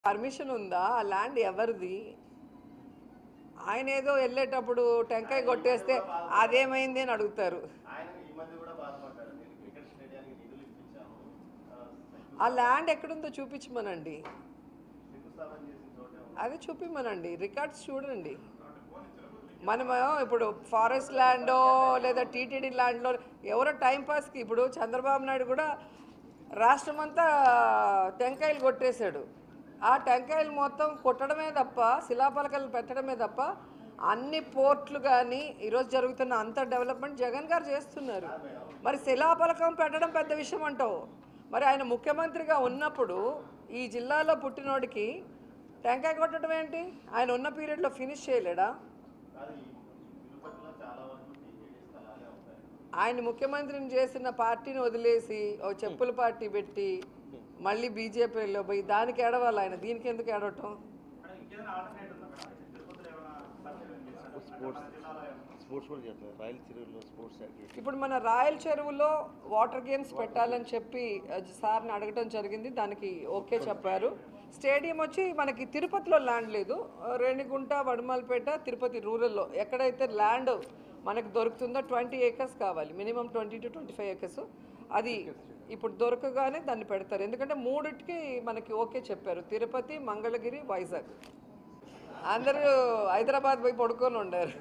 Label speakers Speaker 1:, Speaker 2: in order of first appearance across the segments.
Speaker 1: Permission ఉందా ఆ land ఎవరిది ఆయన ఏదో వెళ్ళేటప్పుడు టెంకాయ కొట్టేస్తే అదేమైంది అని అడుగుతారు
Speaker 2: ఆయన ఈ మధ్య కూడా బాధపడ్డాడు నేను క్రికెట్ స్టేడియానికి నిధులు ఇప్పించాను
Speaker 1: ఆ ల్యాండ్ ఎక్కడుందో చూపించమనండి
Speaker 2: శంకుస్థాపన చేసిన చోటే ఉంది.
Speaker 1: అది చూపిమనండి రికార్డ్స్ చూడండి మనము ఇప్పుడు ఫారెస్ట్ ల్యాండో లేదా టీటీడీ ల్యాండ్లో ఎవరో టైంపాస్కి ఇప్పుడు చంద్రబాబు నాయుడు కూడా రాష్ట్రమంతా టెంకాయలు కొట్టేశాడు ఆ టెంకాయలు మొత్తం కొట్టడమే తప్ప శిలాపలకలు పెట్టడమే తప్ప అన్ని పోర్ట్లు కానీ ఈరోజు జరుగుతున్న అంత డెవలప్మెంట్ జగన్ గారు చేస్తున్నారు మరి శిలాపలకం పెట్టడం పెద్ద విషయం అంటావు మరి ఆయన ముఖ్యమంత్రిగా ఉన్నప్పుడు ఈ జిల్లాలో పుట్టినోడికి టెంకాయ కొట్టడం ఏంటి ఆయన ఉన్న పీరియడ్లో ఫినిష్ చేయలేడా
Speaker 2: కాదు ఈ తిరుపతిలో చాలా వరకు టీటీడీ స్థలాలే ఉంటాయి
Speaker 1: ఆయన ముఖ్యమంత్రిని చేసిన పార్టీని వదిలేసి ఓ చెప్పుల పార్టీ పెట్టి మళ్ళీ బీజేపీలో పోయి దానికి ఏడవాలి ఆయన దీనికి ఎందుకు ఏడవటం
Speaker 3: స్పోర్ట్స్ స్పోర్ట్స్ కూడా చేస్తారు రాయల్ చెరువులో స్పోర్ట్స్ యాక్టివిటీ
Speaker 1: ఇప్పుడు మన రాయల్ చెరువులో వాటర్ గేమ్స్ పెట్టాలని చెప్పి అది సార్ని అడగటం జరిగింది దానికి ఓకే చెప్పారు స్టేడియం వచ్చి మనకి తిరుపతిలో ల్యాండ్ లేదు రేణిగుంట వడమల్పేట తిరుపతి రూరల్లో ఎక్కడైతే ల్యాండ్ మనకు దొరుకుతుందో ట్వంటీ ఏకర్స్ కావాలి minimum twenty to twenty five acres అది ఇప్పుడు దొరకగానే దాన్ని పెడతారు ఎందుకంటే మూడిటికి మనకి ఓకే చెప్పారు తిరుపతి మంగళగిరి వైజాగ్ అందరూ హైదరాబాద్ పోయి పడుకొని ఉండారు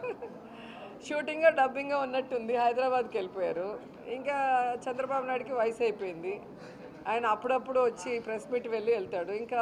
Speaker 1: షూటింగ్ డబ్బింగ్ ఉన్నట్టుంది హైదరాబాద్కి వెళ్ళిపోయారు ఇంకా చంద్రబాబు నాయుడుకి వయసు అయిపోయింది ఆయన అప్పుడప్పుడు వచ్చి ప్రెస్ మీట్ వెళ్ళి వెళ్తాడు ఇంకా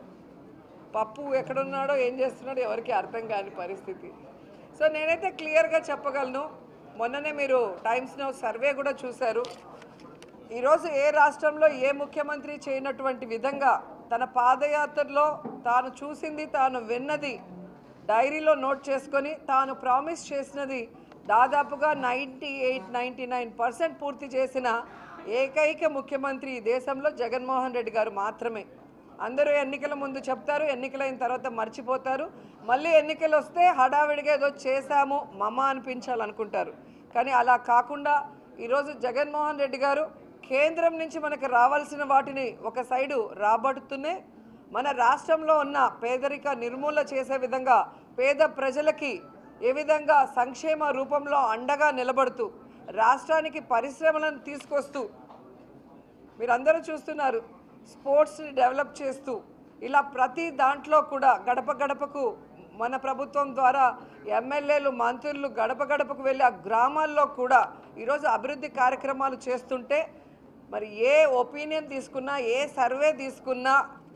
Speaker 1: పప్పు ఎక్కడున్నాడో ఏం చేస్తున్నాడో ఎవరికి అర్థం కాని పరిస్థితి సో నేనైతే క్లియర్గా చెప్పగలను మొన్ననే మీరు టైమ్స్ నౌ సర్వే కూడా చూశారు ఈరోజు ఏ రాష్ట్రంలో ఏ ముఖ్యమంత్రి చేయనటువంటి విధంగా తన పాదయాత్రలో తాను చూసింది తాను విన్నది డైరీలో నోట్ చేసుకొని తాను ప్రామిస్ చేసినది దాదాపుగా ninety eight ninety nine percent పూర్తి చేసిన ఏకైక ముఖ్యమంత్రి ఈ దేశంలో జగన్మోహన్ రెడ్డి గారు మాత్రమే అందరూ ఎన్నికల ముందు చెప్తారు ఎన్నికలైన తర్వాత మర్చిపోతారు మళ్ళీ ఎన్నికలు వస్తే హడావిడిగా ఏదో చేశాము మమ అనిపించాలనుకుంటారు కానీ అలా కాకుండా ఈరోజు జగన్మోహన్ రెడ్డి గారు కేంద్రం నుంచి మనకు రావాల్సిన వాటిని ఒక సైడు రాబడుతూనే మన రాష్ట్రంలో ఉన్న పేదరిక నిర్మూలన చేసే విధంగా పేద ప్రజలకి ఏ విధంగా సంక్షేమ రూపంలో అండగా నిలబడుతూ రాష్ట్రానికి పరిశ్రమలను తీసుకొస్తూ మీరందరూ చూస్తున్నారు స్పోర్ట్స్ని డెవలప్ చేస్తూ ఇలా ప్రతి దాంట్లో కూడా గడప గడపకు మన ప్రభుత్వం ద్వారా ఎమ్మెల్యేలు మంత్రులు గడప గడపకు వెళ్ళి ఆ గ్రామాల్లో కూడా ఈరోజు అభివృద్ధి కార్యక్రమాలు చేస్తుంటే మరి ఏ ఒపీనియన్ తీసుకున్నా ఏ సర్వే తీసుకున్నా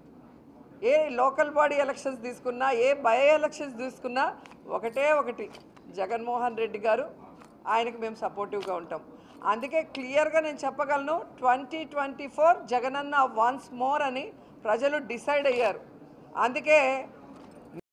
Speaker 1: ఏ లోకల్ బాడీ ఎలక్షన్స్ తీసుకున్నా ఏ బై ఎలక్షన్స్ తీసుకున్నా ఒకటే ఒకటి జగన్మోహన్ రెడ్డి గారు ఆయనకి మేము సపోర్టివ్గా ఉంటాం అందుకే క్లియర్గా నేను చెప్పగలను twenty twenty four Jagananna once more అని ప్రజలు డిసైడ్ అయ్యారు అందుకే